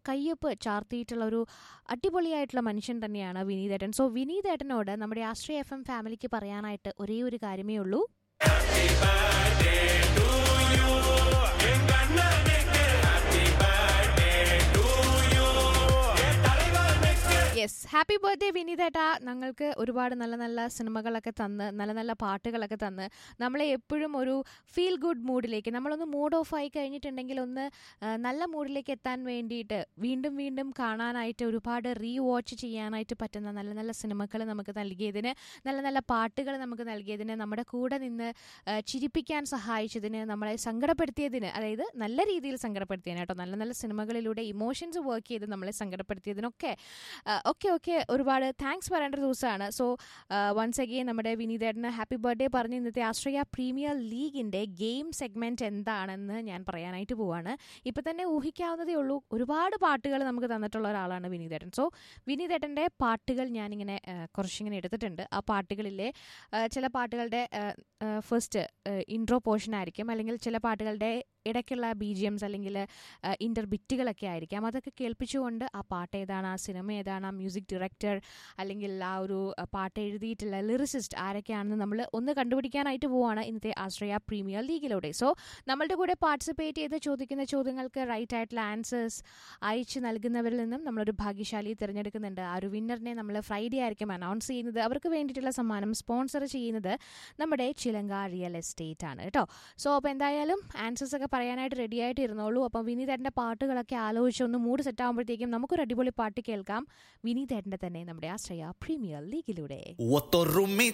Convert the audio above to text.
കയ്യൊപ്പ് ചാർത്തിയിട്ടുള്ള ഒരു അടിപൊളിയായിട്ടുള്ള മനുഷ്യൻ തന്നെയാണ് വിനീതേട്ടൻ സോ വിനീതേട്ടനോട് നമ്മുടെ ആശ്രയ എഫ് എം ഫാമിലിക്ക് പറയാനായിട്ട് ഒരേ ഒരു കാര്യമേ ഉള്ളൂ യെസ് ഹാപ്പി ബർത്ത്ഡേ വിനീതേട്ട ഞങ്ങൾക്ക് ഒരുപാട് നല്ല നല്ല സിനിമകളൊക്കെ തന്ന് നല്ല നല്ല പാട്ടുകളൊക്കെ തന്ന് നമ്മളെ എപ്പോഴും ഒരു ഫീൽ ഗുഡ് മൂഡിലേക്ക് നമ്മളൊന്ന് മൂഡ് ഓഫ് ആയി കഴിഞ്ഞിട്ടുണ്ടെങ്കിൽ ഒന്ന് ആ, നല്ല മൂഡിലേക്ക് എത്താൻ വേണ്ടിയിട്ട് വീണ്ടും വീണ്ടും കാണാനായിട്ട് ഒരുപാട് റീ വാച്ച് ചെയ്യാനായിട്ട് പറ്റുന്ന നല്ല നല്ല സിനിമകൾ നമുക്ക് നൽകിയതിന് നല്ല നല്ല പാട്ടുകൾ നമുക്ക് നൽകിയതിന് നമ്മുടെ കൂടെ നിന്ന് ആ, ചിരിപ്പിക്കാൻ സഹായിച്ചതിന് നമ്മളെ സങ്കടപ്പെടുത്തിയതിന് അതായത് നല്ല രീതിയിൽ സങ്കടപ്പെടുത്തിയതിന് കേട്ടോ നല്ല നല്ല സിനിമകളിലൂടെ ഇമോഷൻസ് വർക്ക് ചെയ്ത് നമ്മളെ സങ്കടപ്പെടുത്തിയതിനൊക്കെ ആ, ഒക്കെ ഒക്കെ ഒരുപാട് താങ്ക്സ് പറയേണ്ട ദിവസമാണ് സോ വൺസ് അഗെയിൻ നമ്മുടെ വിനീതേട്ടന് ഹാപ്പി ബർത്ത്ഡേ പറഞ്ഞ് ഇന്നത്തെ ആശ്രയ പ്രീമിയർ ലീഗിൻ്റെ ഗെയിം സെഗ്മെൻറ്റ് എന്താണെന്ന് ഞാൻ പറയാനായിട്ട് പോവാണ് ഇപ്പം തന്നെ ഊഹിക്കാവുന്നതേ ഉള്ളൂ ഒരുപാട് പാട്ടുകൾ നമുക്ക് തന്നിട്ടുള്ള ഒരാളാണ് വിനീതേട്ടൻ സോ വിനീതേട്ടൻ്റെ പാട്ടുകൾ ഞാനിങ്ങനെ ആ, കുറച്ചിങ്ങനെ എടുത്തിട്ടുണ്ട് ആ പാട്ടുകളിലെ ആ, ചില പാട്ടുകളുടെ ഫസ്റ്റ് ഇൻട്രോ പോർഷൻ ആയിരിക്കും അല്ലെങ്കിൽ ചില പാട്ടുകളുടെ ഇടയ്ക്കുള്ള ബി ജി എംസ് അല്ലെങ്കിൽ ഇൻ്റർ ബിറ്റുകളൊക്കെ ആയിരിക്കാം അതൊക്കെ കേൾപ്പിച്ചുകൊണ്ട് ആ പാട്ട് ഏതാണ് ആ സിനിമ ഏതാണ് ആ മ്യൂസിക് ഡയറക്ടർ അല്ലെങ്കിൽ ആ ഒരു ആ, പാട്ട് എഴുതിയിട്ടുള്ള ലിറിസിസ്റ്റ് ആരൊക്കെയാണെന്ന് നമ്മൾ ഒന്ന് കണ്ടുപിടിക്കാനായിട്ട് പോവാണ് ഇന്നത്തെ ആശ്രയ പ്രീമിയർ ലീഗിലൂടെ സോ നമ്മളുടെ കൂടെ പാർട്ടിസിപ്പേറ്റ് ചെയ്ത് ചോദിക്കുന്ന ചോദ്യങ്ങൾക്ക് റൈറ്റ് ആയിട്ടുള്ള ആൻസേഴ്സ് അയച്ച് നൽകുന്നവരിൽ നിന്നും നമ്മളൊരു ഭാഗ്യശാലിയെ തിരഞ്ഞെടുക്കുന്നുണ്ട് ആ ഒരു വിന്നറിനെ നമ്മൾ ഫ്രൈഡേ ആയിരിക്കും അനൗൺസ് ചെയ്യുന്നത് അവർക്ക് വേണ്ടിയിട്ടുള്ള സമ്മാനം സ്പോൺസർ ചെയ്യുന്നത് നമ്മുടെ ചിലങ്ക റിയൽ എസ്റ്റേറ്റ് ആണ് കേട്ടോ സോ അപ്പോൾ എന്തായാലും ആൻസേഴ്സ് ഒക്കെ പറയാനായിട്ട് റെഡി ആയിട്ട് ഇരുന്നോളൂ അപ്പം വിനീതേട്ടൻ്റെ പാട്ടുകളൊക്കെ ആലോചിച്ച് ഒന്ന് മൂഡ് സെറ്റ് ആകുമ്പോഴത്തേക്കും നമുക്കൊരു അടിപൊളി പാട്ട് കേൾക്കാം വിനീതേട്ടൻ്റെ തന്നെ നമ്മുടെ ആശ്രയ പ്രീമിയർ ലീഗിലൂടെ وترمي